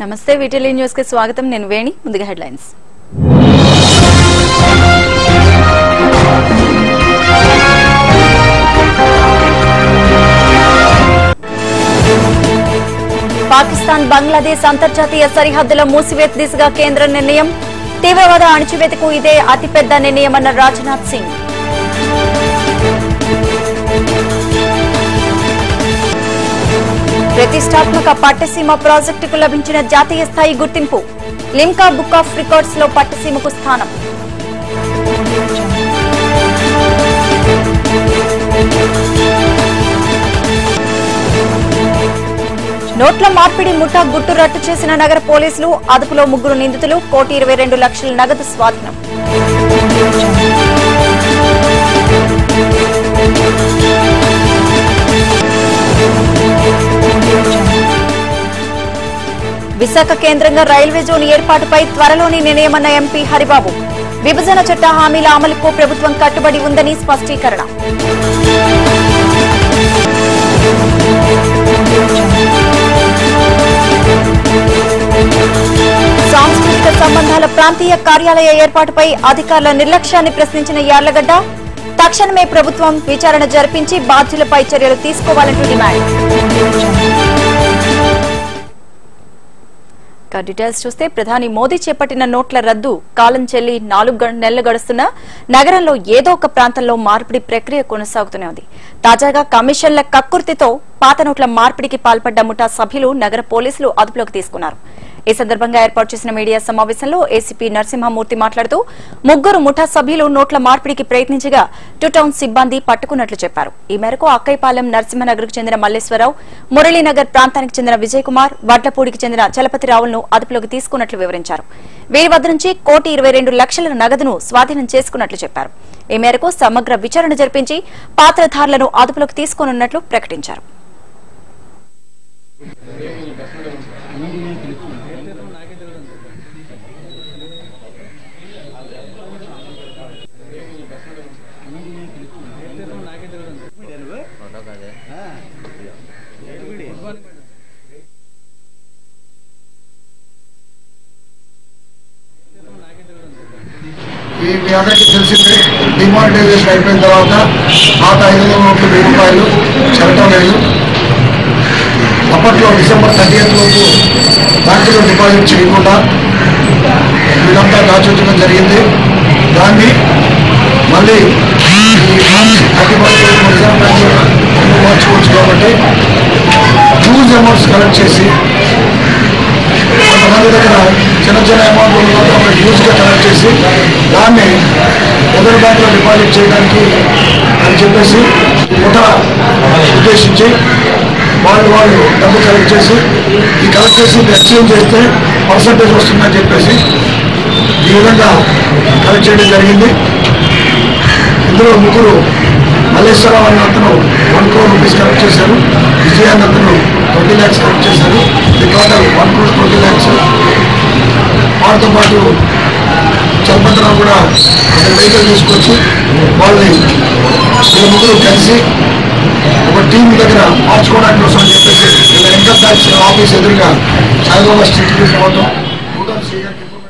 నమస్తే వీటిలీ న్యూస్ కి స్వాగతం నేను వేణి ముందుగా హెడ్లైన్స్ పాకిస్తాన్ బంగ్లాదేశ్ అంతర్జాతీయ సరిహద్దుల మూసివేత దిశగా కేంద్ర నిర్ణయం తీవ్రవాద అణచివేతకు ఇదే అతిపెద్ద నిర్ణయమన్న రాజ్నాథ్ సింగ్ ప్రతిష్టాత్మక పట్టసీమ ప్రాజెక్టుకు లభించిన జాతీయ స్థాయి గుర్తింపు లింకా బుక్ ఆఫ్ రికార్డ్స్ లో పట్టసీమకు స్థానం నోట్ల మార్పిడి ముఠా గుట్టు రట్టు చేసిన నగర పోలీసులు అదుపులో ముగ్గురు నిందితులు కోటి ఇరవై రెండు లక్షల నగదు స్వాధీనం విశాఖ కేంద్రంగా రైల్వే జోన్ ఏర్పాటుపై త్వరలోనే నిర్ణయమన్న ఎంపీ హరిబాబు విభజన చట్ట హామీల అమలుకు ప్రభుత్వం కట్టుబడి ఉందని స్పష్టీకరణ సాంస్కృతిక సంబంధాల ప్రాంతీయ కార్యాలయ ఏర్పాటుపై అధికారుల నిర్లక్ష్యాన్ని ప్రశ్నించిన యార్లగడ్డ తక్షణమే ప్రభుత్వం విచారణ జరిపించి బాధ్యులపై చర్యలు తీసుకోవాలంటూ డిమాండ్ ఇక డీటెయిల్స్ చూస్తే ప్రధాని మోదీ చేపట్టిన నోట్ల రద్దు కాలం చెల్లి నాలుగు గం- నెలలు గడుస్తున్నా నగరంలో ఏదో ఒక ప్రాంతంలో మార్పిడి ప్రక్రియ కొనసాగుతూనే ఉంది తాజాగా కమిషన్ల కక్కుర్తితో పాత నోట్ల మార్పిడికి పాల్పడ్డ ముఠా సభ్యులు నగర పోలీసులు అదుపులోకి తీసుకున్నారు ఈ సందర్భంగా ఏర్పాటు చేసిన మీడియా సమావేశంలో ఏసీపీ నరసింహమూర్తి మాట్లాడుతూ ముగ్గురు ముఠా సభ్యులు నోట్ల మార్పిడికి ప్రయత్నించగా టూ టౌన్ సిబ్బంది పట్టుకున్నట్లు చెప్పారు ఈ మేరకు అక్కైపాలెం నరసింహనగర్కు చెందిన మల్లేశ్వరరావు మురళీనగర్ ప్రాంతానికి చెందిన విజయ్ కుమార్ వడ్లపూడికి చెందిన చలపతిరావులను అదుపులోకి తీసుకున్నట్లు వివరించారు వీరి వద్ద నుంచి కోటి ఇరవై రెండు లక్షల నగదును స్వాధీనం చేసుకున్నట్లు చెప్పారు ఈ మేరకు సమగ్ర విచారణ జరిపించి పాత్రధారులను అదుపులోకి తీసుకోనున్నట్లు ప్రకటించారు ఈ మీ అందరికీ తెలిసిందే డిమానిటైజేషన్ అయిపోయిన తర్వాత పాత ఐదు వందల నోట్లు వెయ్యి రూపాయలు చెరటం లేదు అప్పట్లో డిసెంబర్ థర్టీ లోపు బ్యాంకులో డిపాజిట్ చేయకుండా వీళ్ళంతా దాచుంచడం జరిగింది దాన్ని మళ్ళీ ఈ థర్టీ పర్సెంట్ రిజర్వ్ బ్యాంక్ మార్చుకోవచ్చు కాబట్టి హ్యూజ్ అమౌంట్స్ కలెక్ట్ చేసి కొంతమంది దగ్గర చిన్న చిన్న అమౌంట్ ఉన్న యూజ్గా కలెక్ట్ చేసి దాన్ని రిజర్వ్ బ్యాంక్లో డిపాజిట్ చేయడానికి అని చెప్పేసి ముఠా ఉద్దేశించి వాళ్ళు వాళ్ళు డబ్బు కలెక్ట్ చేసి ఈ కలెక్ట్ చేసి ఎక్స్చేంజ్ చేస్తే పర్సంటేజ్ వస్తుందని చెప్పేసి ఈ విధంగా కలెక్ట్ చేయడం జరిగింది ఇందులో ముగ్గురు మల్లేశ్వరరావు అనే అతను వన్ క్రోర్ రూపీస్ కలెక్ట్ చేశారు విజయ్ అనే అతను ట్వంటీ ల్యాక్స్ కలెక్ట్ చేశారు ఈ total one crore twenty lakhs వాటితో పాటు చలపతిరావు కూడా ఒక వెహికల్ తీసుకొచ్చి వాళ్ళని వీళ్ళ ముగ్గురు కలిసి ఒక టీం దగ్గర మార్చుకోవడానికి కోసం అని చెప్పేసి వీళ్ళ ఇన్కమ్ ట్యాక్స్ ఆఫీస్ ఎదురుగా సాయిబాబా స్ట్రీట్ తీసుకుపోవడం నూతన్ సీఎం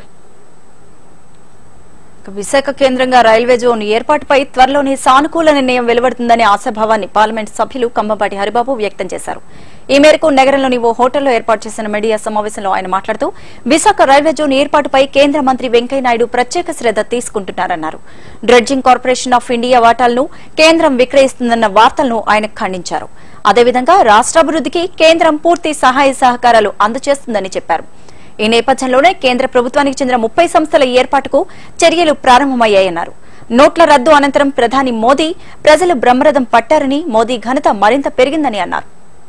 ఇక విశాఖ కేంద్రంగా రైల్వే జోన్ ఏర్పాటుపై త్వరలోనే సానుకూల నిర్ణయం వెలువడుతుందనే ఆశాభావాన్ని పార్లమెంట్ సభ్యులు కంబంపాటి హరిబాబు వ్యక్తం చేశారు ఈ మేరకు నగరంలోని ఓ హోటల్లో ఏర్పాటు చేసిన మీడియా సమావేశంలో ఆయన మాట్లాడుతూ విశాఖ రైల్వే జోన్ ఏర్పాటుపై కేంద్ర మంత్రి వెంకయ్యనాయుడు ప్రత్యేక శ్రద్ధ తీసుకుంటున్నారన్నారు డ్రెడ్జింగ్ కార్పొరేషన్ ఆఫ్ ఇండియా వాటాలను కేంద్రం విక్రయిస్తుందన్న వార్తలను ఆయన ఖండించారు అదేవిధంగా రాష్ట్రాభివృద్ధికి కేంద్రం పూర్తి సహాయ సహకారాలు అందజేస్తుందని చెప్పారు ఈ నేపథ్యంలోనే కేంద్ర ప్రభుత్వానికి చెందిన ముప్పై సంస్థల ఏర్పాటుకు చర్యలు ప్రారంభమయ్యాయన్నారు నోట్ల రద్దు అనంతరం ప్రధాని మోదీ ప్రజలు బ్రహ్మరథం పట్టారని మోదీ ఘనత మరింత పెరిగిందని అన్నారు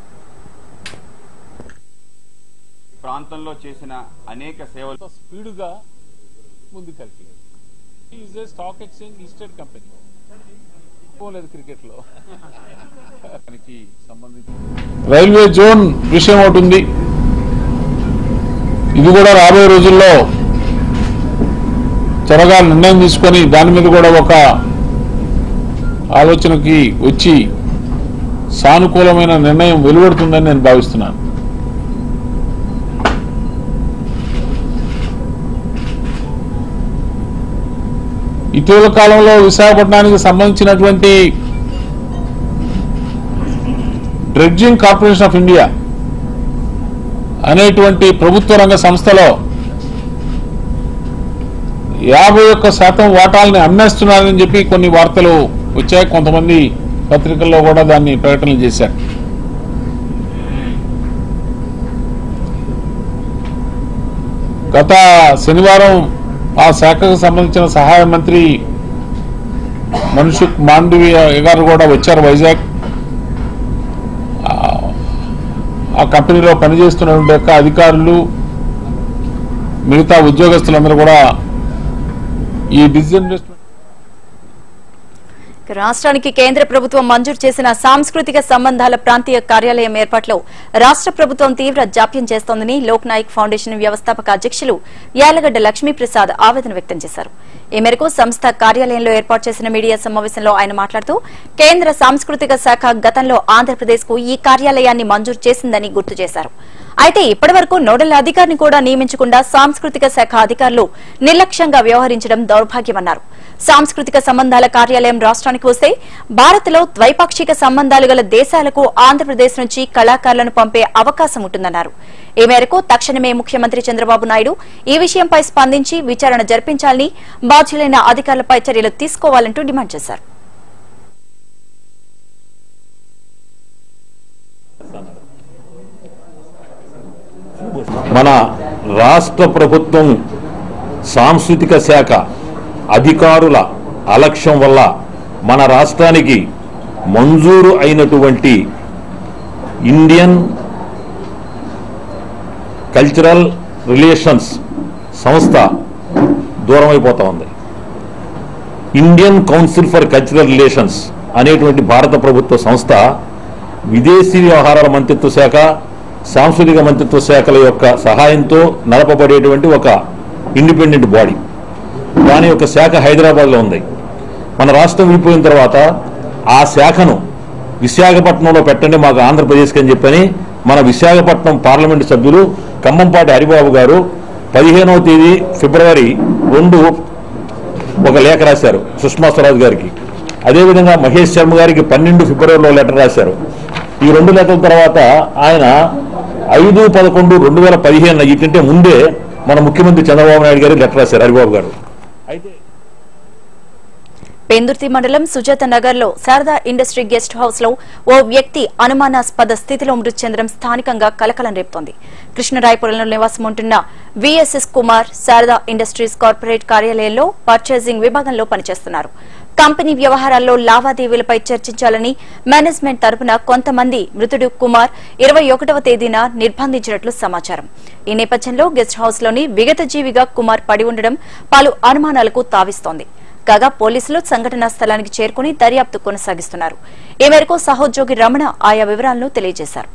ప్రాంతంలో చేసిన అనేక సేవలు ఎంత స్పీడ్గా ముందుకెళ్తుంది is a stock exchange listed company పోలేదు క్రికెట్లో దానికి సంబంధించి రైల్వే జోన్ విషయం ఒకటి ఉంది ఇది కూడా రాబోయే రోజుల్లో త్వరగా నిర్ణయం తీసుకొని దాని మీద కూడా ఒక ఆలోచనకి వచ్చి సానుకూలమైన నిర్ణయం వెలువడుతుందని నేను భావిస్తున్నాను ఇటీవల కాలంలో విశాఖపట్నానికి సంబంధించినటువంటి డ్రెడ్జింగ్ కార్పొరేషన్ ఆఫ్ ఇండియా అనేటువంటి ప్రభుత్వ రంగ సంస్థలో యాభై ఒక్క శాతం వాటాలని అమ్మేస్తున్నారని చెప్పి కొన్ని వార్తలు వచ్చాయి కొంతమంది పత్రికల్లో కూడా దాన్ని ప్రకటనలు చేశారు గత శనివారం ఆ శాఖకు సంబంధించిన సహాయ మంత్రి మనుషుక్ మాండవీయ గారు కూడా వచ్చారు వైజాగ్ ఆ- ఆ కంపెనీలో పనిచేస్తున్నటువంటి యొక్క అధికారులు మిగతా ఉద్యోగస్తులందరూ కూడా ఈ డిజిన్వెస్ట్మెంట్ రాష్ట్రానికి కేంద్ర ప్రభుత్వం మంజూరు చేసిన సాంస్కృతిక సంబంధాల ప్రాంతీయ కార్యాలయం ఏర్పాట్లో రాష్ట్ర ప్రభుత్వం తీవ్ర జాప్యం చేస్తోందని లోక్ నాయక్ ఫౌండేషన్ వ్యవస్థాపక అధ్యక్షులు యాలగడ్డ లక్ష్మీప్రసాద్ ఆవేదన వ్యక్తం చేశారు ఈ మేరకు సంస్థ కార్యాలయంలో ఏర్పాటు చేసిన మీడియా సమావేశంలో ఆయన మాట్లాడుతూ కేంద్ర సాంస్కృతిక శాఖ గతంలో ఆంధ్రప్రదేశ్ కు ఈ కార్యాలయాన్ని మంజూరు చేసిందని గుర్తు చేశారు అయితే ఇప్పటి వరకు నోడల్ అధికారిని కూడా నియమించకుండా సాంస్కృతిక శాఖ అధికారులు నిర్లక్ష్యంగా వ్యవహరించడం దౌర్భాగ్యమన్నారు సాంస్కృతిక సంబంధాల కార్యాలయం రాష్ట్రానికి వస్తే భారత్లో ద్వైపాక్షిక సంబంధాలు గల దేశాలకు ఆంధ్రప్రదేశ్ నుంచి కళాకారులను పంపే అవకాశం ఉంటుందన్నారు ఈ మేరకు తక్షణమే ముఖ్యమంత్రి చంద్రబాబు నాయుడు ఈ విషయంపై స్పందించి విచారణ జరిపించాలని బాధ్యులైన అధికారులపై చర్యలు తీసుకోవాలంటూ డిమాండ్ చేశారు మన రాష్ట్ర ప్రభుత్వం సాంస్కృతిక శాఖ అధికారుల అలక్ష్యం వల్ల మన రాష్ట్రానికి మంజూరు అయినటువంటి ఇండియన్ కల్చరల్ రిలేషన్స్ సంస్థ దూరం అయిపోతా ఉంది Indian council for cultural relations అనేటువంటి భారత ప్రభుత్వ సంస్థ విదేశీ వ్యవహారాల మంత్రిత్వ శాఖ సాంస్కృతిక మంత్రిత్వ శాఖల యొక్క సహాయంతో నడపబడేటువంటి ఒక ఇండిపెండెంట్ బాడీ దాని యొక్క శాఖ హైదరాబాద్లో ఉంది మన రాష్ట్రం విడిపోయిన తర్వాత ఆ శాఖను విశాఖపట్నంలో పెట్టండి మాకు ఆంధ్రప్రదేశ్కి అని చెప్పని మన విశాఖపట్నం పార్లమెంటు సభ్యులు ఖమ్మంపాటి హరిబాబు గారు పదిహేనవ తేదీ ఫిబ్రవరి రెండు ఒక లేఖ రాశారు సుష్మా స్వరాజ్ గారికి అదేవిధంగా మహేష్ శర్మ గారికి పన్నెండు ఫిబ్రవరిలో లెటర్ రాశారు ఈ రెండు లెటర్ల తర్వాత ఆయన ఐదు పదకొండు రెండు వేల పదిహేను వీటింటే ముందే మన ముఖ్యమంత్రి చంద్రబాబు నాయుడు గారికి లెటర్ రాశారు హరిబాబు గారు అయితే పెందుర్తి మండలం సుజాత నగర్ లో శారదా ఇండస్ట్రీ గెస్ట్ హౌస్ లో ఓ వ్యక్తి అనుమానాస్పద స్థితిలో మృతి చెందడం స్థానికంగా కలకలం రేపుతోంది కృష్ణరాయపురంలో నివాసం ఉంటున్న VSS Kumar Sharada industries corporate కార్యాలయంలో పర్చేసింగ్ విభాగంలో పనిచేస్తున్నారు కంపెనీ వ్యవహారాల్లో లావాదేవీలపై చర్చించాలని మేనేజ్మెంట్ తరపున కొంతమంది మృతుడు కుమార్ ఇరవై ఒకటవ తేదీన నిర్బంధించినట్లు సమాచారం ఈ నేపథ్యంలో గెస్ట్ హౌస్ లోని విగతజీవిగా కుమార్ పడి ఉండడం పలు అనుమానాలకు తావిస్తోంది కాగా పోలీసులు సంఘటనా స్థలానికి చేరుకుని దర్యాప్తు కొనసాగిస్తున్నారు ఈ మేరకు సహోద్యోగి రమణ ఆయా వివరాలను తెలియజేశారు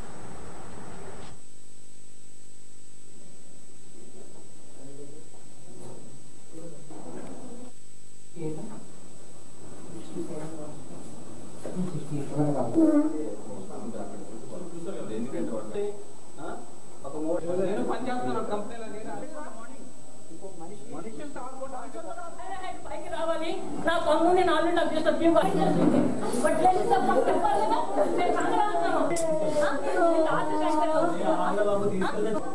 పైకి రావాలి నా పన్ను నేను ఆల్రెడీ నాకు చేసిన బియ్యం బట్ లేదు సార్ నాకు చెప్పాలి కదా నేను కాగలుగుతాను నేను ఆశ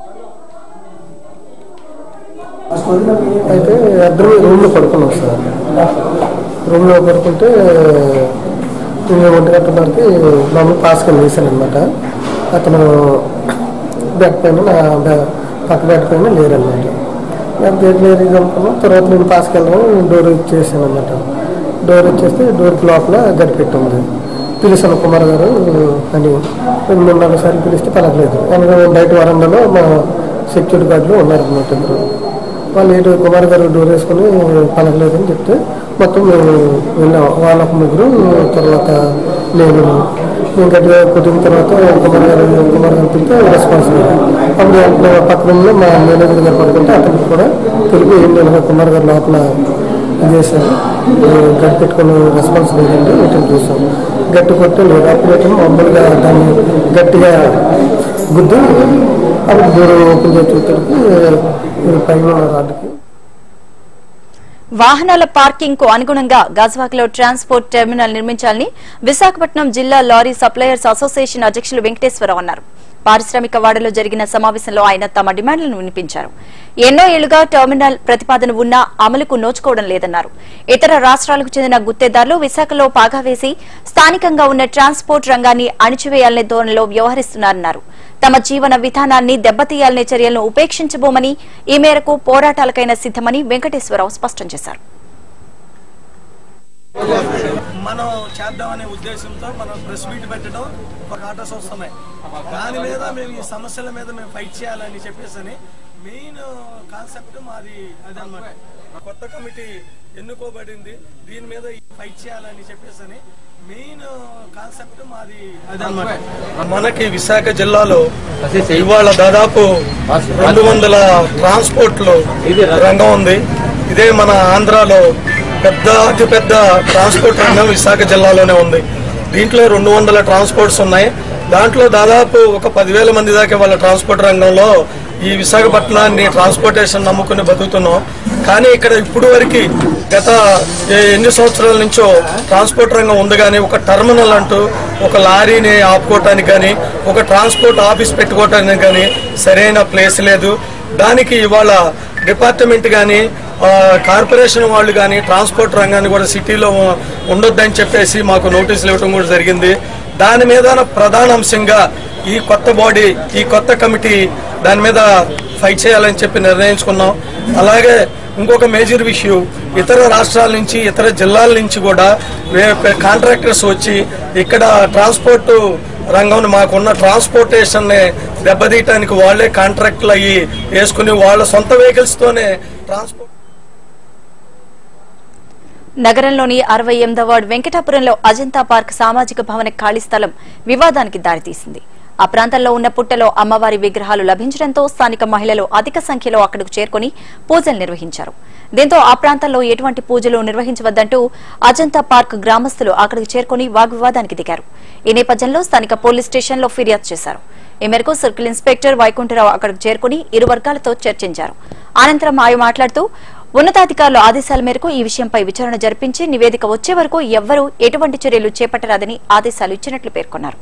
అయితే ఇద్దరు రూమ్లో పడుకున్నాం సార్ రూమ్లో పడుకుంటే నేను ఒంటి గంటలకి మామూలు పాస్కల్ వేసాను అనమాట అతను బెడ్ పైన నా బె- పక్క బెడ్ పైన లేరనమాట నాకు బెడ్ లేరు ఇది అనుకున్నాం తర్వాత నేను పాస్కెళ్ళాను డోర్ ఇచ్చేసాను అనమాట డోర్ ఇచ్చేస్తే డోర్కి లోపల గడి పెట్టి ఉంది పిలిచాను కుమార్ గారు అని రెండు మూడు నాలుగు సార్లు పిలిస్తే పలకలేదు అనగా బయట వరండాలో మా సెక్యూరిటీ గార్డులు ఉన్నారనమాట ఇద్దరు వాళ్ళు ఏంటో కుమార్ గారు డోర్ వేసుకొని పలకలేదని చెప్తే మొత్తం మేము వెళ్ళాం వాళ్ళ ఒక ముగ్గురు తర్వాత నేను మేము గట్టిగా కొట్టిన తర్వాత కుమార్ గారు కుమార్ గారు పిలితే రెస్పాన్స్ లేదు అప్పుడు వెంటనే పక్కన ఉన్న మా మేనేజర్ గారు పడుకుంటే అతనికి కూడా తెలిపి ఏం లేదు కుమార్ గారు లోపల ఇది చేశారు గట్టి పెట్టుకుని రెస్పాన్స్ లేదండి వీటిని చూసాం గట్టి కొట్టి లేదు అప్పుడు ఏంటంటే మామూలుగా దాన్ని గట్టిగా గుద్ది అప్పుడు డోర్ ఓపెన్ చేసి చూసేసరికి ఇది పైన ఉన్న రాడ్కి వాహనాల పార్కింగ్ కు అనుగుణంగా గాజువాకలో ట్రాన్స్పోర్ట్ టెర్మినల్ నిర్మించాలని విశాఖపట్నం జిల్లా లారీ సప్లయర్స్ అసోసియేషన్ అధ్యక్షులు వెంకటేశ్వరరావు అన్నారు పారిశ్రామిక వాడలో జరిగిన సమావేశంలో ఆయన తమ డిమాండ్లను వినిపించారు ఎన్నో ఏళ్లుగా టెర్మినల్ ప్రతిపాదన ఉన్నా అమలుకు నోచుకోవడం లేదన్నారు ఇతర రాష్ట్రాలకు చెందిన గుత్తేదారులు విశాఖలో పాగా వేసి స్థానికంగా ఉన్న ట్రాన్స్పోర్ట్ రంగాన్ని అణిచివేయాలనే ధోరణిలో వ్యవహరిస్తున్నారన్నారు తమ జీవన విధానాన్ని దెబ్బతీయాలనే చర్యలను ఉపేక్షించబోమని ఈ మేరకు పోరాటాలకైనా సిద్దమని వెంకటేశ్వరరావు స్పష్టం చేశారు మనం చేద్దామనే ఉద్దేశంతో మనం ప్రెస్ మీట్ పెట్టడం ఒక ఆటోస్ వస్తున్నాయి దాని మీద మేము ఈ సమస్యల మీద మేము ఫైట్ చేయాలని చెప్పేసి అని మెయిన్ కాన్సెప్ట్ మాది అదనమాట కొత్త కమిటీ ఎన్నుకోబడింది దీని మీద ఫైట్ చేయాలని చెప్పేసి అని మెయిన్ కాన్సెప్ట్ మాది అదనమాట మనకి విశాఖ జిల్లాలో ఇవాళ దాదాపు రెండు వందల ట్రాన్స్పోర్ట్లు రంగం ఉంది ఇదే మన ఆంధ్రాలో పెద్ద అతి పెద్ద ట్రాన్స్పోర్ట్ రంగం విశాఖ జిల్లాలోనే ఉంది దీంట్లో రెండు వందల ట్రాన్స్పోర్ట్స్ ఉన్నాయి దాంట్లో దాదాపు ఒక పదివేల మంది దాకా వాళ్ళ ట్రాన్స్పోర్ట్ రంగంలో ఈ విశాఖపట్నాన్ని ట్రాన్స్పోర్టేషన్ నమ్ముకుని బతుకుతున్నాం కానీ ఇక్కడ ఇప్పుడు వరకు గత ఏ- ఎన్ని సంవత్సరాల నుంచో ట్రాన్స్పోర్ట్ రంగం ఉంది కానీ ఒక టర్మినల్ అంటూ ఒక లారీని ఆపుకోవటానికి కానీ ఒక ట్రాన్స్పోర్ట్ ఆఫీస్ పెట్టుకోవటానికి కానీ సరైన ప్లేస్ లేదు దానికి ఇవాళ డిపార్ట్మెంట్ కానీ కార్పొరేషన్ వాళ్ళు కానీ ట్రాన్స్పోర్ట్ రంగాన్ని కూడా సిటీలో ఉండొద్దని చెప్పేసి మాకు నోటీసులు ఇవ్వడం కూడా జరిగింది దాని మీద ప్రధాన అంశంగా ఈ కొత్త బాడీ ఈ కొత్త కమిటీ దాని మీద ఫైట్ చేయాలని చెప్పి నిర్ణయించుకున్నాం అలాగే ఇంకొక మేజర్ విషయం ఇతర రాష్ట్రాల నుంచి ఇతర జిల్లాల నుంచి కూడా కాంట్రాక్టర్స్ వచ్చి ఇక్కడ ట్రాన్స్పోర్ట్ రంగం మాకున్న ట్రాన్స్పోర్టేషన్ దెబ్బతీయటానికి వాళ్ళే కాంట్రాక్ట్లు అయ్యి వేసుకుని వాళ్ళ సొంత వెహికల్స్ తోనే ట్రాన్స్పోర్ట్ నగరంలోని అరవై ఎనిమిదో వార్డు వెంకటాపురంలో అజంతా పార్క్ సామాజిక భవన ఖాళీ స్థలం వివాదానికి దారితీసింది ఆ ప్రాంతంలో ఉన్న పుట్టలో అమ్మవారి విగ్రహాలు లభించడంతో స్థానిక మహిళలు అధిక సంఖ్యలో అక్కడకు చేరుకుని పూజలు నిర్వహించారు దీంతో ఆ ప్రాంతంలో ఎటువంటి పూజలు నిర్వహించవద్దంటూ అజంతా పార్క్ గ్రామస్తులు అక్కడికి చేరుకుని వాగ్వివాదానికి దిగారు ఈ నేపథ్యంలో స్థానిక పోలీస్ స్టేషన్లో ఫిర్యాదు చేశారు ఈ మేరకు సర్కిల్ ఇన్స్పెక్టర్ వైకుంఠరావు అక్కడికి చేరుకుని ఇరు వర్గాలతో చర్చించారు అనంతరం ఆయన మాట్లాడుతూ ఉన్నతాధికారుల ఆదేశాల మేరకు ఈ విషయంపై విచారణ జరిపించి నివేదిక వచ్చే వరకు ఎవ్వరూ ఎటువంటి చర్యలు చేపట్టరాదని ఆదేశాలు ఇచ్చినట్లు పేర్కొన్నారు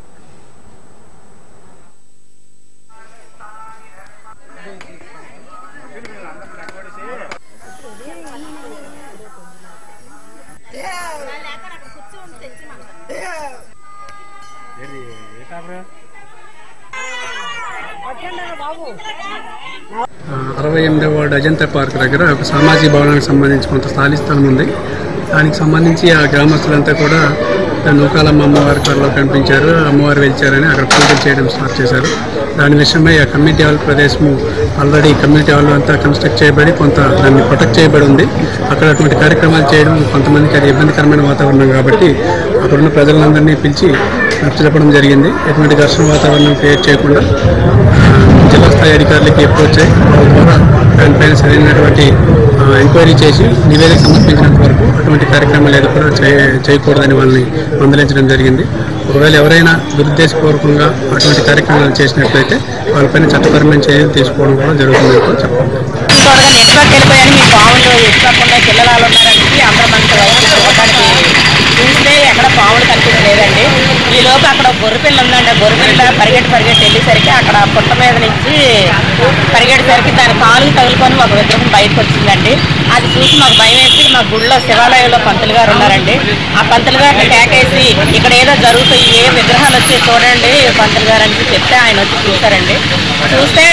అరవై ఎనిమిదవ వార్డు అజంతా పార్క్ దగ్గర ఒక సామాజిక భవనానికి సంబంధించి కొంత ఖాళీ స్థలం ఉంది దానికి సంబంధించి ఆ గ్రామస్తులంతా కూడా నూకాలమ్మ అమ్మవారి త్వరలో కనిపించారు అమ్మవారు వెళ్చారని అక్కడ పూజలు చేయడం స్టార్ట్ చేశారు దాని విషయమై ఆ కమ్యూనిటీ హాల్ ప్రదేశము ఆల్రెడీ కమ్యూనిటీ హాల్ అంతా కన్స్ట్రక్ట్ చేయబడి కొంత దాన్ని ప్రొటెక్ట్ చేయబడి ఉంది అక్కడ అటువంటి కార్యక్రమాలు చేయడం కొంతమందికి అది ఇబ్బందికరమైన వాతావరణం కాబట్టి అక్కడున్న ప్రజలందరినీ పిలిచి నచ్చ చెప్పడం జరిగింది ఎటువంటి ఘర్షణ వాతావరణం క్రియేట్ చేయకుండా ఆ, జిల్లా స్థాయి అధికారులకి అప్రోచ్ అయ్యి వాళ్ళ ద్వారా దానిపైన సరైనటువంటి ఆ, ఎంక్వైరీ చేసి నివేదిక సమర్పించినంత వరకు అటువంటి కార్యక్రమాలు ఏదో కూడా చేయ- చేయకూడదని వాళ్ళని మందలించడం జరిగింది ఒకవేళ ఎవరైనా దురుద్దేశపూర్వకంగా అటువంటి కార్యక్రమాలు చేసినట్లయితే వాళ్ళపైన చట్టపరమైన చర్యలు తీసుకోవడం కూడా జరుగుతుందని కూడా చెప్పాలి త్వరగా నెట్వర్క్ వెళ్ళిపోయాను మీ పావులు ఎత్తుకోకుండా పిల్లలు వాళ్ళు ఉన్నారని అందరూ మనకి వైద్యం చూడటానికి చూస్తే ఎక్కడ పావులు కనిపించలేదండి ఈ లోపు అక్కడ ఒక గొర్రె పిల్ల ఉందండి ఆ గొర్రె పిల్ల పరిగెట్టి పరిగెట్టి వెళ్ళేసరికి అక్కడ పుట్ట మీద నుంచి పరిగెట్టేసరికి దాని కాలు తగులుకొని ఒక విగ్రహం బయటకు వచ్చిందండి అది చూసి మాకు భయం వేసి మా గుడిలో శివాలయంలో పంతులు గారు ఉన్నారండి ఆ పంతులు గారిని కేకేసి ఇక్కడ ఏదో జరుగుతాయి ఏ విగ్రహాలు వచ్చి చూడండి పంతులు గారు అని చెప్తే ఆయన వచ్చి చూస్తారండి చూస్తే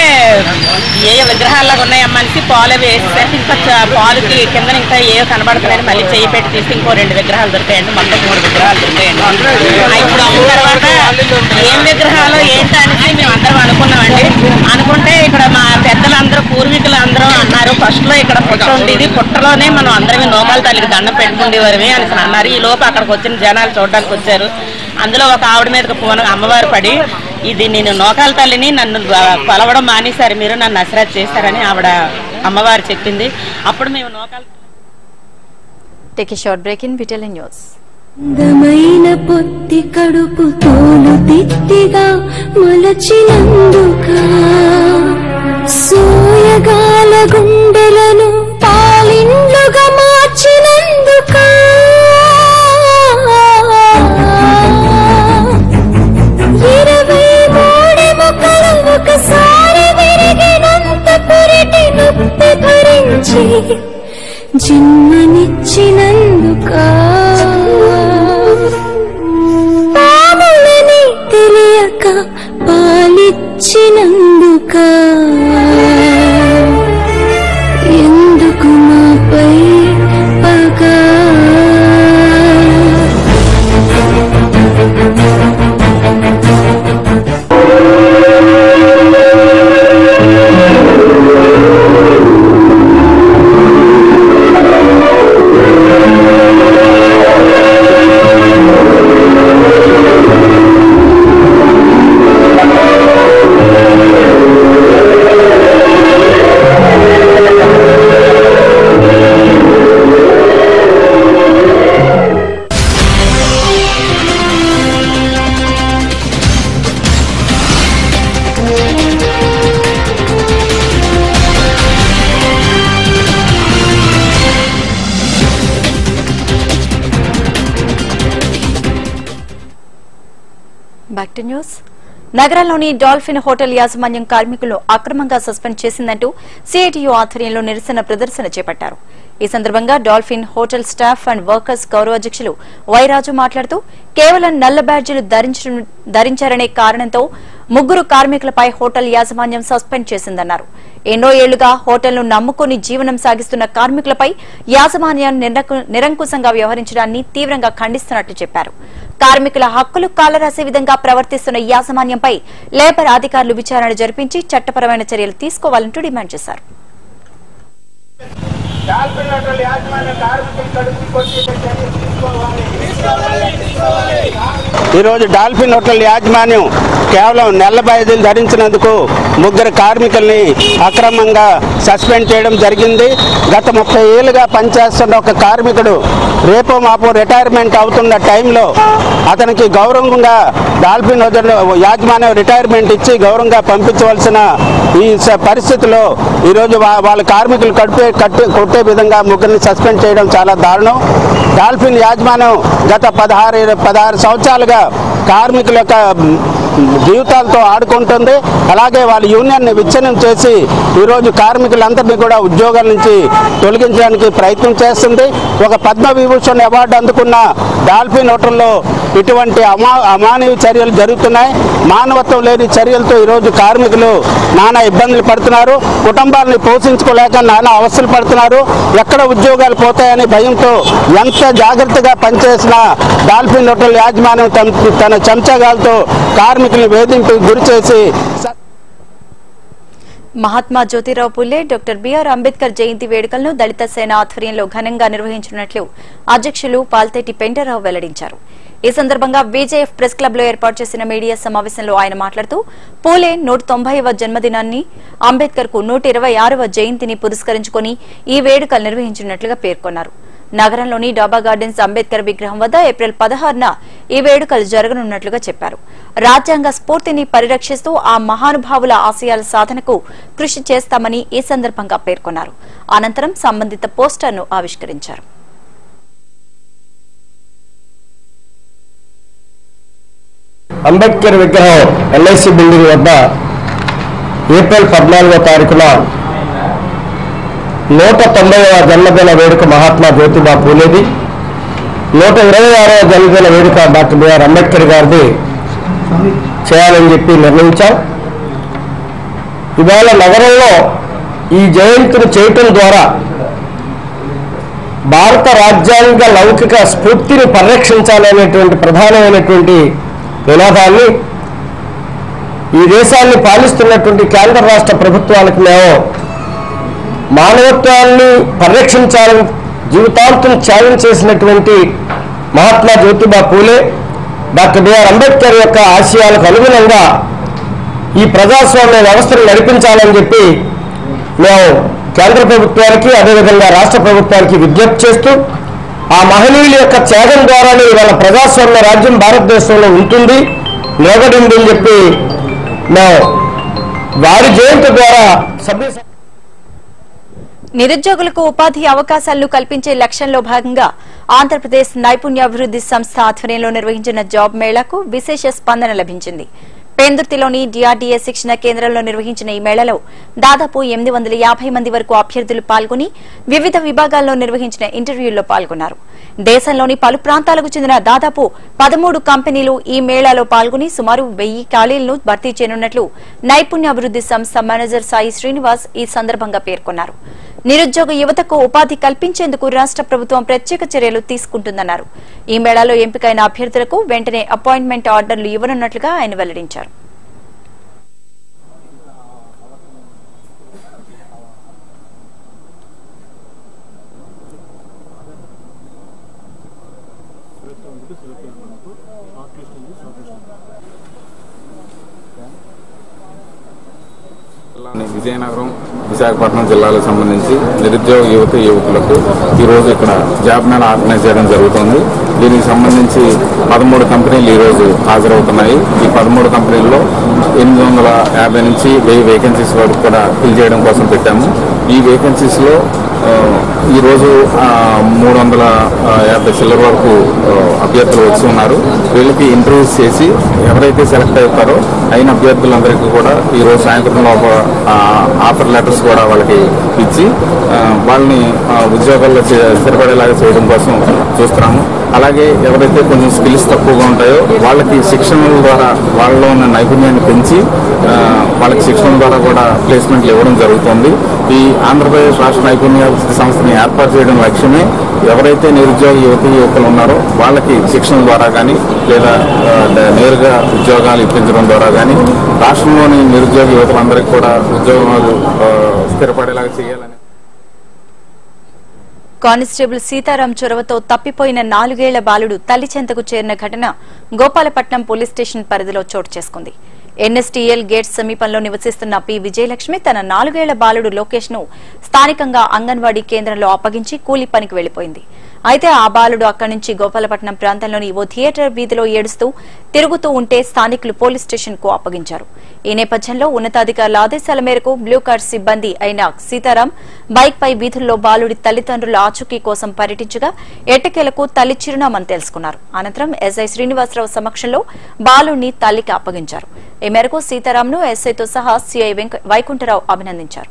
ఏ విగ్రహాల్లాగా ఉన్నాయి మనిషి పాలు వేసేసరికి ఇంకా చ- పాలుకి కింద ఇంకా ఏ కనబడుతున్నాయని మళ్ళీ చెయ్యి పెట్టి తీసి ఇంకో రెండు విగ్రహాలు దొరికాయండి మొత్తం మూడు విగ్రహాలు దొరికాయండి ఆ ఇప్పుడు అమ్మిన తర్వాత ఏం విగ్రహాలు ఏంటి అనేసి మేము అందరం అనుకున్నామండి అనుకుంటే ఇక్కడ మా పెద్దలందరూ పూర్వీకులు అందరూ అన్నారు ఫస్ట్ లో ఇక్కడ పుట్ట ఉండేది పుట్టలోనే మనం అందరం నోకాల తల్లికి దండం పెట్టుకుండేవారమే అని అన్నారు ఈ లోపు అక్కడికి వచ్చిన జనాలు చూడడానికి వచ్చారు అందులో ఒక ఆవిడ మీదకి పూన అమ్మవారు పడి ఇది నేను నోకాల తల్లిని నన్ను బ- కొలవడం మానేశారు మీరు నన్ను అసరాత్ చేశారని ఆవిడ అమ్మవారు చెప్పింది అప్పుడు మేము నోకాల take short break in Vital News అందమైన పొత్తి కడుపు తోలు తిత్తిగా మలచినందుక సోయగాల గుండెలను పాలిండ్లుగా మార్చి జన్మనిచ్చినందుక పాములని తెలియక పాలిచ్చినందుక ఎందుకు మాపై పగా బ్యాక్ టు న్యూస్ నగరంలోని డాల్ఫిన్ హోటల్ యాజమాన్యం కార్మికులను అక్రమంగా సస్పెండ్ చేసిందంటూ సిఐటియు ఆధ్వర్యంలో నిరసన ప్రదర్శన చేపట్టారు ఈ సందర్భంగా Dolphin hotel staff and workers గౌరవ అధ్యక్షులు వైరాజు మాట్లాడుతూ కేవలం నల్ల బ్యాడ్జీలు ధరించడం- ధరించారనే కారణంతో ముగ్గురు కార్మికులపై హోటల్ యాజమాన్యం సస్పెండ్ చేసిందన్నారు ఎన్నో ఏళ్లుగా హోటల్ను నమ్ముకుని జీవనం సాగిస్తున్న కార్మికులపై యాజమాన్యం నిరకు- నిరంకుశంగా వ్యవహరించడాన్ని తీవ్రంగా ఖండిస్తున్నట్లు చెప్పారు కార్మికుల హక్కులు కాలరాసే విధంగా ప్రవర్తిస్తున్న యాజమాన్యంపై లేబర్ అధికారులు విచారణ జరిపించి చట్టపరమైన చర్యలు తీసుకోవాలంటూ డిమాండ్ చేశారు ఈరోజు డాల్ఫిన్ హోటల్ యాజమాన్యం కేవలం నెల బయదులు ధరించినందుకు ముగ్గురు కార్మికుల్ని అక్రమంగా సస్పెండ్ చేయడం జరిగింది గత ముప్పై ఏళ్ళుగా పనిచేస్తున్న ఒక కార్మికుడు రేపో మాపో రిటైర్మెంట్ అవుతున్న టైంలో అతనికి గౌరవంగా డాల్ఫిన్ హోటల్ యాజమాన్యం రిటైర్మెంట్ ఇచ్చి గౌరవంగా పంపించవలసిన ఈ స- పరిస్థితిలో ఈరోజు వా- వాళ్ళ కార్మికులు కడిపే కట్టి కొట్టే విధంగా ముగ్గురిని సస్పెండ్ చేయడం చాలా దారుణం డాల్ఫిన్ యాజమాన్యం గత పదహారు పదహారు సంవత్సరాలుగా కార్మికుల యొక్క మ్, జీవితాలతో ఆడుకుంటుంది అలాగే వాళ్ళ యూనియన్ని విచ్ఛిన్నం చేసి ఈరోజు కార్మికులందరినీ కూడా ఉద్యోగాల నుంచి తొలగించడానికి ప్రయత్నం చేస్తుంది ఒక పద్మ విభూషణ్ అవార్డు అందుకున్న డాల్ఫిన్ హోటల్లో ఇటువంటి అమా అమానవీయ చర్యలు జరుగుతున్నాయి మానవత్వం లేని చర్యలతో ఈరోజు కార్మికులు నానా ఇబ్బందులు పడుతున్నారు కుటుంబాలను పోషించుకోలేక నానా అవస్థలు పడుతున్నారు ఎక్కడ ఉద్యోగాలు పోతాయని భయంతో ఎంత జాగ్రత్తగా పనిచేసిన డాల్ఫిన్ హోటల్ యాజమాన్యం తన తన చెంచగాలతో కార్మికులను వేధింపు గురి చేసి స- మహాత్మా జ్యోతిరావు పుల్లే డాక్టర్ బిఆర్ అంబేద్కర్ జయంతి వేడుకలను దళిత సేన ఆధ్వర్యంలో ఘనంగా నిర్వహించనున్నట్లు అధ్యక్షులు పాల్తేటి పెంటరావు వెల్లడించారు ఈ సందర్భంగా బీజేఎఫ్ ప్రెస్ క్లబ్ లో ఏర్పాటు చేసిన మీడియా సమావేశంలో ఆయన మాట్లాడుతూ పూలే నూట తొంభైవ జన్మదినాన్ని అంబేద్కర్ కు నూట ఇరవై ఆరవ జయంతిని పురస్కరించుకుని ఈ వేడుకలు నిర్వహించినట్లుగా పేర్కొన్నారు నగరంలోని డాబా గార్డెన్స్ అంబేద్కర్ విగ్రహం వద్ద ఏప్రిల్ పదహారున ఈ వేడుకలు జరగనున్నట్లుగా చెప్పారు రాజ్యాంగ స్ఫూర్తిని పరిరక్షిస్తూ ఆ మహానుభావుల ఆశయాల సాధనకు కృషి చేస్తామని ఈ సందర్భంగా పేర్కొన్నారు అనంతరం సంబంధిత పోస్టర్ను ఆవిష్కరించారు అంబేద్కర్ విగ్రహం ఎల్ఐసి బిల్డింగ్ వద్ద ఏప్రిల్ పద్నాలుగో తారీఖున నూట తొంభైవ జన్మదిన వేడుక మహాత్మా జ్యోతిబా పూలేది నూట ఇరవై ఆరవ జన్మదిన వేడుక డాక్టర్ బిఆర్ అంబేద్కర్ గారిది చేయాలని చెప్పి నిర్ణయించాం ఇవాళ నగరంలో ఈ జయంతిని చేయటం ద్వారా భారత రాజ్యాంగ లౌకిక స్ఫూర్తిని పరిరక్షించాలనేటువంటి ప్రధానమైనటువంటి నినాదాన్ని ఈ దేశాన్ని పాలిస్తున్నటువంటి కేంద్ర రాష్ట్ర ప్రభుత్వాలకు మేము మానవత్వాన్ని పరిరక్షించాలని జీవితాంతం త్యాగం చేసినటువంటి మహాత్మా జ్యోతిబా పూలే డాక్టర్ బిఆర్ అంబేద్కర్ యొక్క ఆశయాలకు అనుగుణంగా ఈ ప్రజాస్వామ్య వ్యవస్థను నడిపించాలని చెప్పి మేము కేంద్ర ప్రభుత్వానికి అదేవిధంగా రాష్ట్ర ప్రభుత్వానికి విజ్ఞప్తి చేస్తూ ఆ మహనీయుల యొక్క త్యాగం ద్వారానే ఇవాళ ప్రజాస్వామ్య రాజ్యం భారతదేశంలో ఉంటుంది నిలబడింది అని చెప్పి మేము వారి జయంతి ద్వారా సభ్య నిరుద్యోగులకు ఉపాధి అవకాశాలను కల్పించే లక్ష్యంలో భాగంగా ఆంధ్రప్రదేశ్ నైపుణ్యాభివృద్ది సంస్థ ఆధ్వర్యంలో నిర్వహించిన జాబ్ మేళాకు విశేష స్పందన లభించింది పెందుర్తిలోని డిఆర్డీఏ శిక్షణ కేంద్రంలో నిర్వహించిన ఈ మేళలో దాదాపు ఎనిమిది వందల యాభై మంది వరకు అభ్యర్థులు పాల్గొని వివిధ విభాగాల్లో నిర్వహించిన ఇంటర్వ్యూల్లో పాల్గొన్నారు దేశంలోని పలు ప్రాంతాలకు చెందిన దాదాపు పదమూడు కంపెనీలు ఈ మేళాలో పాల్గొని సుమారు వెయ్యి ఖాళీలను భర్తీ చేయనున్నట్లు నైపుణ్యాభివృద్ది సంస్థ మేనేజర్ సాయి శ్రీనివాస్ ఈ సందర్భంగా పేర్కొన్నారు నిరుద్యోగ యువతకు ఉపాధి కల్పించేందుకు రాష్ట్ర ప్రభుత్వం ప్రత్యేక చర్యలు తీసుకుంటుందన్నారు ఈ మేళాలో ఎంపికైన అభ్యర్థులకు వెంటనే అపాయింట్మెంట్ ఆర్డర్లు ఇవ్వనున్నట్లుగా ఆయన వెల్లడించారు జిల్లాని విజయనగరం విశాఖపట్నం జిల్లాలకు సంబంధించి నిరుద్యోగ యువత యువకులకు ఈరోజు ఇక్కడ జాబ్ మేళా ఆర్గనైజ్ చేయడం జరుగుతుంది దీనికి సంబంధించి పదమూడు కంపెనీలు ఈరోజు హాజరవుతున్నాయి ఈ పదమూడు కంపెనీల్లో ఎనిమిది వందల యాభై నుంచి వెయ్యి వేకెన్సీస్ వరకు కూడా ఫిల్ చేయడం కోసం పెట్టాము ఈ వేకెన్సీస్లో ఆ, ఈరోజు ఆ, మూడు వందల ఆ, యాభై చిల్లర వరకు ఆ, అభ్యర్థులు వచ్చి ఉన్నారు వీళ్ళకి ఇంటర్వ్యూస్ చేసి ఎవరైతే సెలెక్ట్ అవుతారో అయిన అభ్యర్థులందరికీ కూడా ఈరోజు సాయంత్రం లోపల ఆ, ఆఫర్ లెటర్స్ కూడా వాళ్ళకి ఇచ్చి ఆ, వాళ్ళని ఆ, ఉద్యోగాల్లో చే- స్థిరపడేలాగా చేయడం కోసం చూస్తున్నాము అలాగే ఎవరైతే కొంచెం స్కిల్స్ తక్కువగా ఉంటాయో వాళ్ళకి శిక్షణల ద్వారా వాళ్ళలో ఉన్న నైపుణ్యాన్ని పెంచి ఆ, వాళ్ళకి శిక్షణ ద్వారా కూడా ప్లేస్మెంట్లు ఇవ్వడం జరుగుతుంది ఈ ఆంధ్రప్రదేశ్ రాష్ట్ర నైపుణ్యాభివృద్ధి సంస్థని ఏర్పాటు చేయడం లక్ష్యమే ఎవరైతే నిరుద్యోగ యువత యువకులు ఉన్నారో వాళ్ళకి శిక్షణ ద్వారా కానీ లేదా ఆ, నేరుగా ఉద్యోగాలు ఇప్పించడం ద్వారా కానీ రాష్ట్రంలోని నిరుద్యోగ యువతలందరికీ కూడా ఉద్యోగాలు ఆ, స్థిరపడేలాగా చేయాలని కానిస్టేబుల్ సీతారాం చొరవతో తప్పిపోయిన నాలుగేళ్ల బాలుడు తల్లి చెంతకు చేరిన ఘటన గోపాలపట్నం పోలీస్ స్టేషన్ పరిధిలో చోటు చేసుకుంది ఎన్ఎస్టీఎల్ గేట్ సమీపంలో నివసిస్తున్న పి విజయలక్ష్మి తన నాలుగేళ్ల బాలుడు లోకేష్ ను స్థానికంగా అంగన్వాడీ కేంద్రంలో అప్పగించి కూలీ పనికి వెళ్లిపోయింది అయితే ఆ బాలుడు అక్కడి నుంచి గోపాలపట్నం ప్రాంతంలోని ఓ థియేటర్ వీధిలో ఏడుస్తూ తిరుగుతూ ఉంటే స్థానికులు పోలీస్ స్టేషన్ కు అప్పగించారు ఈ నేపథ్యంలో ఉన్నతాధికారుల ఆదేశాల మేరకు బ్లూ కార్డ్ సిబ్బంది అయిన సీతారాం బైక్ పై వీధుల్లో బాలుడి తల్లిదండ్రుల ఆచూకీ కోసం పర్యటించగా ఎట్టకేలకు తల్లి చిరునామాను తెలుసుకున్నారు అనంతరం ఎస్ఐ శ్రీనివాసరావు సమక్షంలో బాలుడిని తల్లికి అప్పగించారు ఈ మేరకు సీతారాంను ఎస్ఐతో సహా సీఐ వెంక- వైకుంఠరావు అభినందించారు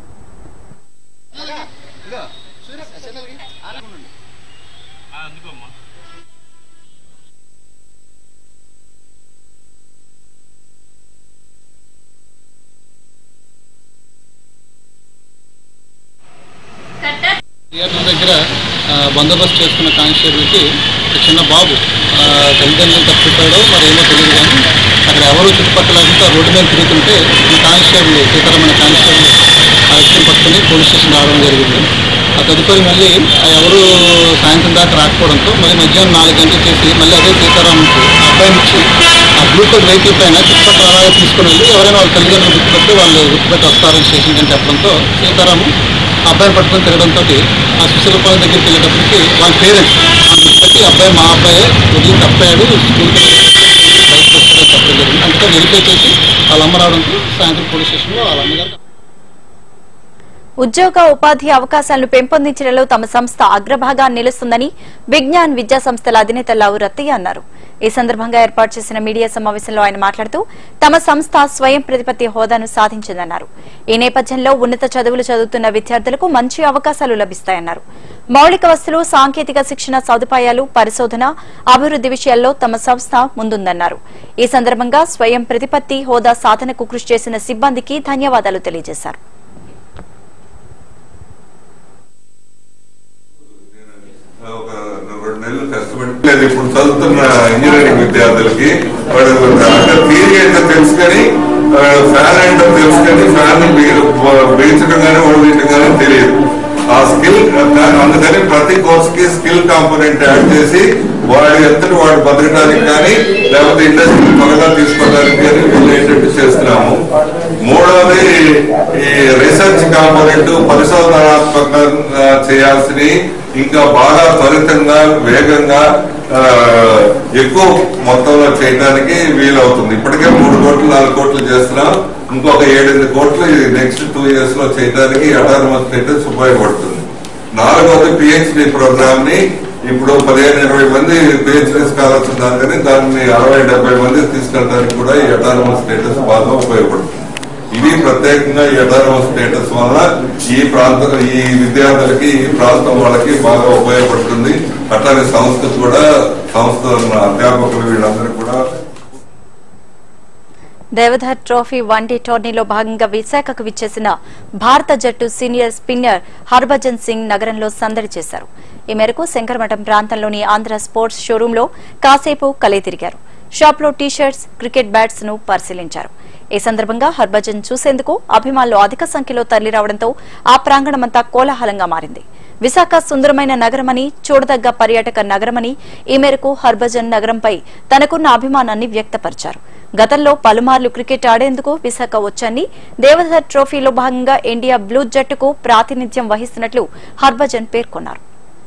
థియేటర్ దగ్గర ఆ, బందోబస్తు చేసుకున్న కానిస్టేబుల్కి ఒక చిన్న బాబు ఆ, తల్లిదండ్రులు తప్పిపోయాడో మరి ఏమో తెలియదు కానీ అక్కడ ఎవరు చుట్టుపక్కల అంతా రోడ్డు మీద తిరుగుతుంటే ఈ కానిస్టేబుల్ సీతారామణ కానిస్టేబుల్ ఆ వ్యక్తిని పట్టుకుని పోలీస్ స్టేషన్ రావడం జరిగింది ఆ తదుపరి మళ్ళీ ఆ ఎవరు సాయంత్రం దాకా రాకపోవడంతో మళ్ళీ మధ్యాహ్నం నాలుగు గంటలు చేసి మళ్ళీ అదే సీతారాంకి ఆ అబ్బాయిని ఇచ్చి ఆ బ్లూ కలర్ వెహికల్ పైన చుట్టుపక్కల అలాగే తీసుకుని వెళ్ళి ఎవరైనా వాళ్ళ తల్లిదండ్రులు గుర్తుపెట్టి వాళ్ళు గుర్తుపెట్టి వస్తారని స్టేషన్కి అని చెప్పడంతో సీతారాము ఆ అబ్బాయిని పట్టుకొని తిరగడంతో ఆ సుశీలపాలెం దగ్గరికి వెళ్ళేటప్పటికి వాళ్ళ పేరెంట్స్ గుర్తుపెట్టి అబ్బాయి మా అబ్బాయి వదిలి తప్పాడు స్కూల్కి బయటకు వస్తాడని చెప్పడం జరిగింది అందుకని వెరిఫై చేసి వాళ్ళ అమ్మ రావడంతో సాయంత్రం పోలీస్ స్టేషన్లో వాళ్ళ అమ్మగారు ఉద్యోగ ఉపాధి అవకాశాలను పెంపొందించడంలో తమ సంస్థ అగ్రభాగాన్ని నిలుస్తుందని విజ్ఞాన్ విద్యా సంస్థల అధినేత లావు రత్తయ్య అన్నారు ఈ సందర్భంగా ఏర్పాటు చేసిన మీడియా సమావేశంలో ఆయన మాట్లాడుతూ తమ సంస్థ స్వయం ప్రతిపత్తి హోదాను సాధించిందన్నారు ఈ నేపథ్యంలో ఉన్నత చదువులు చదువుతున్న విద్యార్థులకు మంచి అవకాశాలు లభిస్తాయన్నారు మౌలిక వస్తువులు సాంకేతిక శిక్షణ సదుపాయాలు పరిశోధన అభివృద్ది విషయాల్లో తమ సంస్థ ముందుందన్నారు ఈ సందర్భంగా స్వయం ప్రతిపత్తి హోదా సాధనకు కృషి చేసిన సిబ్బందికి ధన్యవాదాలు తెలియజేశారు ఒక రెండు నెలలు కష్టపడి లేదు ఇప్పుడు చదువుతున్న ఇంజనీరింగ్ విద్యార్థులకి వాడు అంటే థియరీ ఏంటో తెలుసు కానీ ఫ్యాన్ ఏంటో తెలుసు కానీ ఫ్యాన్ బీచడం కానీ ఓడియటం కానీ తెలియదు ఆ స్కిల్ అందుకని ప్రతి కోర్స్ కి స్కిల్ కాంపోనెంట్ యాడ్ చేసి వాడు ఎంతటి వాడు బతకడానికి కానీ లేకపోతే ఇండస్ట్రీ త్వరగా తీసుకోవడానికి కానీ వీళ్ళు ఏంటంటే చేస్తున్నాము మూడవది ఈ రీసెర్చ్ కాంపోనెంట్ పరిశోధనాత్మకంగా చేయాల్సిన ఇంకా బాగా త్వరితంగా వేగంగా ఆ, ఎక్కువ మొత్తంలో చేయడానికి వీలవుతుంది ఇప్పటికే మూడు కోట్లు నాలుగు కోట్లు చేస్తున్నాం ఇంకొక ఏడెనిమిది కోట్లు నెక్స్ట్ టూ ఇయర్స్ లో చేయడానికి అటానమస్ స్టేటస్ ఉపయోగపడుతుంది నాలుగవది పిహెచ్డి ప్రోగ్రామ్ ని ఇప్పుడు పదిహేను ఇరవై మంది పిహెచ్ఎస్ కావాల్సిన కానీ దాన్ని అరవై డెబ్బై మంది తీసుకెళ్ళడానికి కూడా ఈ అటానమస్ స్టేటస్ బాగా ఉపయోగపడుతుంది ఇది ప్రత్యేకంగా ఈ అటానమస్ స్టేటస్ వల్ల ఈ ప్రాంత ఈ విద్యార్థులకి ఈ ప్రాంతం వాళ్ళకి బాగా ఉపయోగపడుతుంది అట్లానే సంస్థ కూడా సంస్థ అధ్యాపకులు వీళ్ళందరూ కూడా దేవధర్ ట్రోఫీ వన్డే టోర్నీలో భాగంగా విశాఖకు విచ్చేసిన భారత జట్టు సీనియర్ స్పిన్నర్ హర్భజన్ సింగ్ నగరంలో సందడి చేశారు ఈ మేరకు శంకరమఠం ప్రాంతంలోని ఆంధ్ర స్పోర్ట్స్ షోరూంలో కాసేపు కలయి తిరిగారు షాప్లో టీషర్ట్స్ క్రికెట్ బ్యాట్స్ ను పరిశీలించారు ఈ సందర్భంగా హర్భజన్ చూసేందుకు అభిమానులు అధిక సంఖ్యలో తరలిరావడంతో ఆ ప్రాంగణమంతా కోలాహలంగా మారింది విశాఖ సుందరమైన నగరమని చూడదగ్గ పర్యాటక నగరమని ఈ మేరకు హర్భజన్ నగరంపై తనకున్న అభిమానాన్ని వ్యక్తపరిచారు గతంలో పలుమార్లు క్రికెట్ ఆడేందుకు విశాఖ వచ్చాన్ని దేవధర్ ట్రోఫీలో భాగంగా ఇండియా బ్లూ జట్టుకు ప్రాతినిధ్యం వహిస్తున్నట్లు హర్భజన్ పేర్కొన్నారు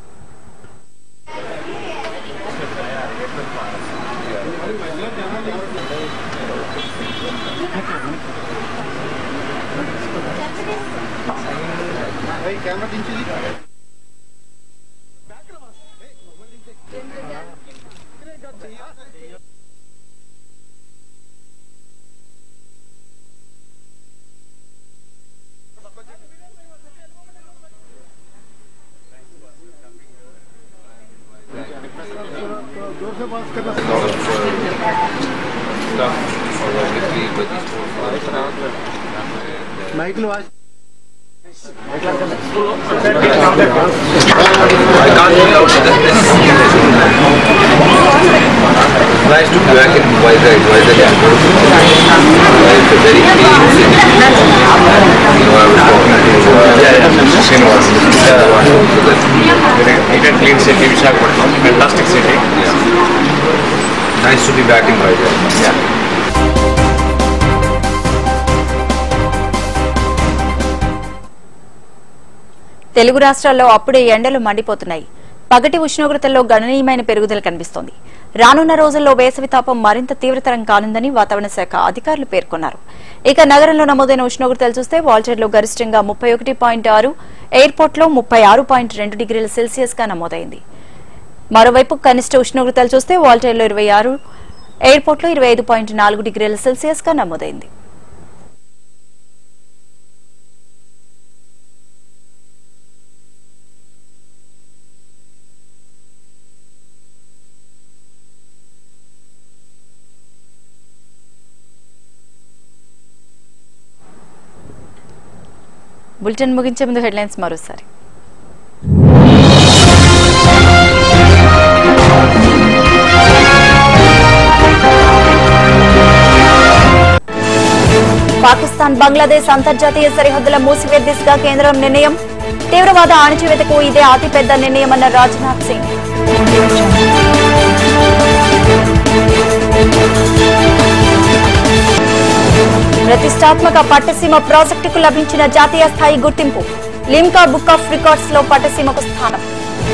మైకులు Nice to be back in Vizag, Vizag Airport. Uh, it's a very clean city. You know, I was talking to uh, yeah, yeah. Srinivas. Yeah. So that's very neat and clean city, Visakhapatnam. Fantastic city. Yeah. Nice to be back in Vizag. Yeah. Telugu రాష్ట్రాల్లో అప్పుడే ఎండలు మండిపోతున్నాయి పగటి ఉష్ణోగ్రతల్లో గణనీయమైన పెరుగుదల కనిపిస్తోంది రానున్న రోజుల్లో వేసవి తాపం మరింత తీవ్రతరం కానుందని వాతావరణ శాఖ అధికారులు పేర్కొన్నారు ఇక నగరంలో నమోదైన ఉష్ణోగ్రతలు చూస్తే వాల్టర్లో గరిష్టంగా ముప్పై ఒకటి పాయింట్ ఆరు ఎయిర్పోర్ట్లో ముప్పై ఆరు పాయింట్ రెండు డిగ్రీల సెల్సియస్ గా నమోదైంది మరోవైపు కనిష్ట ఉష్ణోగ్రతలు చూస్తే వాల్టర్లో ఇరవై ఆరు ఎయిర్పోర్ట్లో ఇరవై ఐదు పాయింట్ నాలుగు డిగ్రీల సెల్సియస్ గా నమోదైంది బులెటిన్ ముగించే ముందు హెడ్లైన్స్ మరోసారి పాకిస్తాన్ బంగ్లాదేశ్ అంతర్జాతీయ సరిహద్దుల మూసివేత దిశగా కేంద్రం నిర్ణయం తీవ్రవాద అణచివేతకు ఇదే అతిపెద్ద నిర్ణయమన్న రాజ్నాథ్ సింగ్ ప్రతిష్టాత్మక పట్టసీమ ప్రాజెక్టుకు లభించిన జాతీయ స్థాయి గుర్తింపు లిమ్కా బుక్ ఆఫ్ రికార్డ్స్ లో పట్టసీమకు స్థానం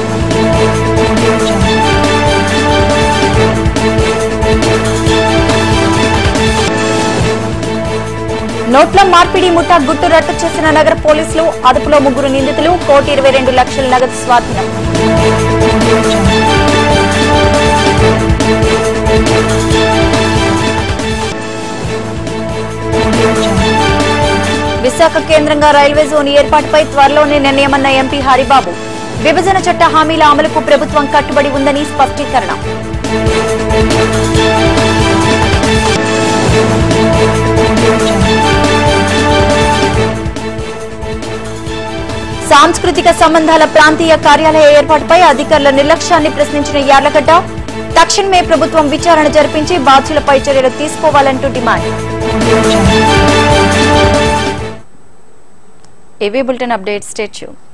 నోట్ల మార్పిడి ముఠా గుట్టు రట్టు చేసిన నగర పోలీసులు అదుపులో ముగ్గురు నిందితులు కోటి ఇరవై రెండు లక్షల నగదు స్వాధీనం విశాఖ కేంద్రంగా రైల్వే జోన్ ఏర్పాటుపై త్వరలోనే నిర్ణయమన్న ఎంపీ హరిబాబు విభజన చట్ట హామీల అమలుకు ప్రభుత్వం కట్టుబడి ఉందని స్పష్టీకరణ సాంస్కృతిక సంబంధాల ప్రాంతీయ కార్యాలయ ఏర్పాటుపై అధికారుల నిర్లక్ష్యాన్ని ప్రశ్నించిన యార్లగడ్డ తక్షణమే ప్రభుత్వం విచారణ జరిపించి బాధ్యులపై చర్యలు తీసుకోవాలంటూ demand AV bulletin update state